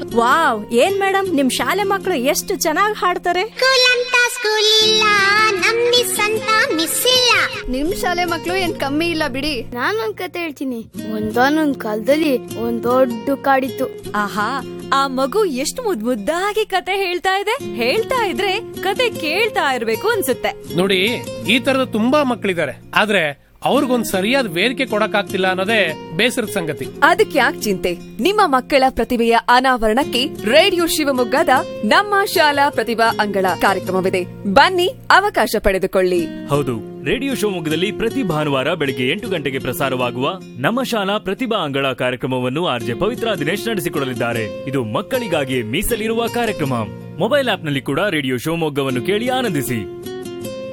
wow ಏನ್ madam ನಿಮ್ ಶಾಲೆ ಮಕ್ಕಳು ಎಷ್ಟು ಚೆನ್ನಾಗಿ ಹಾಡ್ತಾರೆ ಸ್ಕೂಲ್ ಅಂತ ಸ್ಕೂಲ್ ಇಲ್ಲ ನಮ್ ಮಿಸ್ ಅಂತ ಮಿಸ್ ಇಲ್ಲ ನಿಮ್ ಶಾಲೆ ಮಕ್ಳು ಏನ್ ಕಮ್ಮಿ ಇಲ್ಲ ಬಿಡಿ ನಾನೊಂದ್ ಕತೆ ಹೇಳ್ತೀನಿ ಒಂದಾನೊಂದ್ ಕಾಲದಲ್ಲಿ ಒಂದ್ ದೊಡ್ಡ ಕಾಡಿತ್ತು ಆಹಾ ಆ ಮಗು ಎಷ್ಟು ಮುದ್ ಮುದ್ದಾಗಿ ಕತೆ ಹೇಳ್ತಾ ಇದೆ ಹೇಳ್ತಾ ಇದ್ರೆ ಕತೆ ಕೇಳ್ತಾ ಇರ್ಬೇಕು ಅನ್ಸುತ್ತೆ ನೋಡಿ ಈ ತರದ ತುಂಬಾ ಮಕ್ಕಳಿದ್ದಾರೆ ಆದ್ರೆ ಅವ್ರಿಗೊಂದ್ ಸರಿಯಾದ ವೇದಿಕೆ ಕೊಡಕ್ಕಾಗ್ತಿಲ್ಲ ಅನ್ನೋದೇ ಬೇಸರದ ಸಂಗತಿ ಅದಕ್ಕೆ ಯಾಕೆ ಚಿಂತೆ ನಿಮ್ಮ ಮಕ್ಕಳ ಪ್ರತಿಭೆಯ ಅನಾವರಣಕ್ಕೆ ರೇಡಿಯೋ ಶಿವಮೊಗ್ಗದ ನಮ್ಮ ಶಾಲಾ ಪ್ರತಿಭಾ ಅಂಗಳ ಕಾರ್ಯಕ್ರಮವಿದೆ ಬನ್ನಿ ಅವಕಾಶ ಪಡೆದುಕೊಳ್ಳಿ ಹೌದು ರೇಡಿಯೋ ಶಿವಮೊಗ್ಗದಲ್ಲಿ ಪ್ರತಿ ಭಾನುವಾರ ಬೆಳಗ್ಗೆ ಎಂಟು ಗಂಟೆಗೆ ಪ್ರಸಾರವಾಗುವ ನಮ್ಮ ಶಾಲಾ ಪ್ರತಿಭಾ ಅಂಗಳ ಕಾರ್ಯಕ್ರಮವನ್ನು ಆರ್ಜೆ ಪವಿತ್ರ ದಿನೇಶ್ ನಡೆಸಿಕೊಡಲಿದ್ದಾರೆ ಇದು ಮಕ್ಕಳಿಗಾಗಿ ಮೀಸಲಿರುವ ಕಾರ್ಯಕ್ರಮ ಮೊಬೈಲ್ ಆಪ್ನಲ್ಲಿ ಕೂಡ ರೇಡಿಯೋ ಶಿವಮೊಗ್ಗವನ್ನು ಕೇಳಿ ಆನಂದಿಸಿ